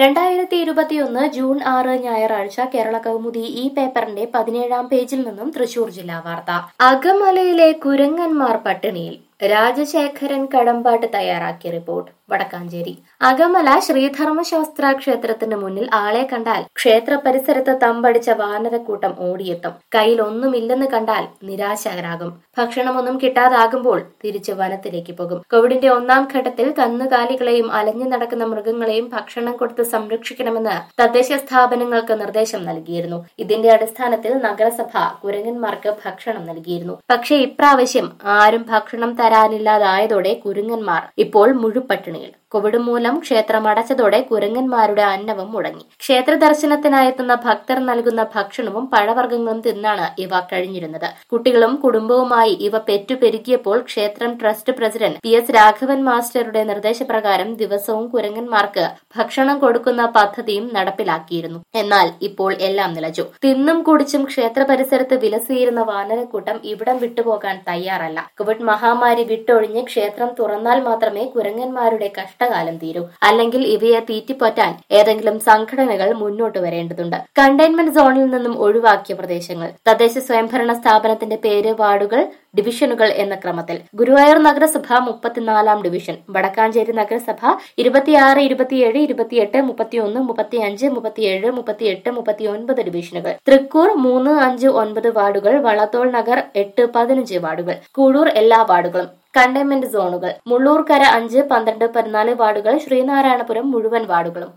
രണ്ടായിരത്തി ഇരുപത്തിയൊന്ന് ജൂൺ ആറ് ഞായറാഴ്ച കേരള കൗമുദി ഈ പേപ്പറിന്റെ പതിനേഴാം പേജിൽ നിന്നും തൃശൂർ ജില്ലാ വാർത്ത അകമലയിലെ കുരങ്ങന്മാർ പട്ടിണിയിൽ രാജശേഖരൻ കടമ്പാട്ട് തയ്യാറാക്കിയ റിപ്പോർട്ട് വടക്കാഞ്ചേരി അകമല ശ്രീധർമ്മശാസ്ത്ര ക്ഷേത്രത്തിന് മുന്നിൽ ആളെ കണ്ടാൽ ക്ഷേത്ര പരിസരത്ത് തമ്പടിച്ച വാനരക്കൂട്ടം ഓടിയെത്തും കയ്യിൽ ഒന്നുമില്ലെന്ന് കണ്ടാൽ നിരാശകരാകും ഭക്ഷണമൊന്നും കിട്ടാതാകുമ്പോൾ തിരിച്ച് വനത്തിലേക്ക് പോകും കോവിഡിന്റെ ഒന്നാം ഘട്ടത്തിൽ കന്നുകാലികളെയും അലഞ്ഞു നടക്കുന്ന മൃഗങ്ങളെയും ഭക്ഷണം കൊടുത്ത് സംരക്ഷിക്കണമെന്ന് തദ്ദേശ സ്ഥാപനങ്ങൾക്ക് നിർദ്ദേശം നൽകിയിരുന്നു ഇതിന്റെ അടിസ്ഥാനത്തിൽ നഗരസഭ കുരങ്ങന്മാർക്ക് ഭക്ഷണം നൽകിയിരുന്നു പക്ഷേ ഇപ്രാവശ്യം ആരും ഭക്ഷണം തരാനില്ലാതായതോടെ കുരങ്ങന്മാർ ഇപ്പോൾ മുഴുപട്ടിണിയിൽ കോവിഡ് മൂലം ക്ഷേത്രം അടച്ചതോടെ കുരങ്ങന്മാരുടെ അന്നവും മുടങ്ങി ക്ഷേത്ര ദർശനത്തിനായെത്തുന്ന ഭക്തർ നൽകുന്ന ഭക്ഷണവും പഴവർഗ്ഗങ്ങളും തിന്നാണ് ഇവ കഴിഞ്ഞിരുന്നത് കുട്ടികളും കുടുംബവുമായി ഇവ പെറ്റുപെരുകിയപ്പോൾ ക്ഷേത്രം trust president P S Raghavan മാസ്റ്ററുടെ നിർദ്ദേശപ്രകാരം ദിവസവും കുരങ്ങന്മാർക്ക് ഭക്ഷണം കൊടുക്കുന്ന പദ്ധതിയും നടപ്പിലാക്കിയിരുന്നു എന്നാൽ ഇപ്പോൾ എല്ലാം നിലച്ചു തിന്നും കുടിച്ചും ക്ഷേത്ര പരിസരത്ത് വിലസിയിരുന്ന വാനരക്കൂട്ടം ഇവിടം വിട്ടുപോകാൻ തയ്യാറല്ല കോവിഡ് മഹാമാരി വിട്ടൊഴിഞ്ഞ് ക്ഷേത്രം തുറന്നാൽ മാത്രമേ കുരങ്ങന്മാരുടെ കഷ്ടകാലം തീരൂ അല്ലെങ്കിൽ ഇവയെ തീറ്റിപ്പൊറ്റാൻ ഏതെങ്കിലും സംഘടനകൾ മുന്നോട്ട് വരേണ്ടതുണ്ട് കണ്ടെയ്ൻമെന്റ് സോണിൽ നിന്നും ഒഴിവാക്കിയ പ്രദേശങ്ങൾ തദ്ദേശ സ്വയംഭരണ സ്ഥാപനത്തിന്റെ പേര് വാർഡുകൾ ഡിവിഷനുകൾ എന്ന ക്രമത്തിൽ ഗുരുവായൂർ നഗരസഭ മുപ്പത്തിനാലാം ഡിവിഷൻ വടക്കാഞ്ചേരി നഗരസഭ ഇരുപത്തിയാറ് ഇരുപത്തിയേഴ് ഇരുപത്തിയെട്ട് മുപ്പത്തിയൊന്ന് മുപ്പത്തിയഞ്ച് മുപ്പത്തിയേഴ് മുപ്പത്തിയെട്ട് മുപ്പത്തിയൊൻപത് ഡിവിഷനുകൾ തൃക്കൂർ മൂന്ന് അഞ്ച് ഒൻപത് വാർഡുകൾ വളത്തോൾ നഗർ എട്ട് പതിനഞ്ച് വാർഡുകൾ കൂടൂർ എല്ലാ വാർഡുകളും കണ്ടെയ്ൻമെന്റ് സോണുകൾ മുള്ളൂർക്കര അഞ്ച് പന്ത്രണ്ട് പതിനാല് വാർഡുകൾ ശ്രീനാരായണപുരം മുഴുവൻ വാർഡുകളും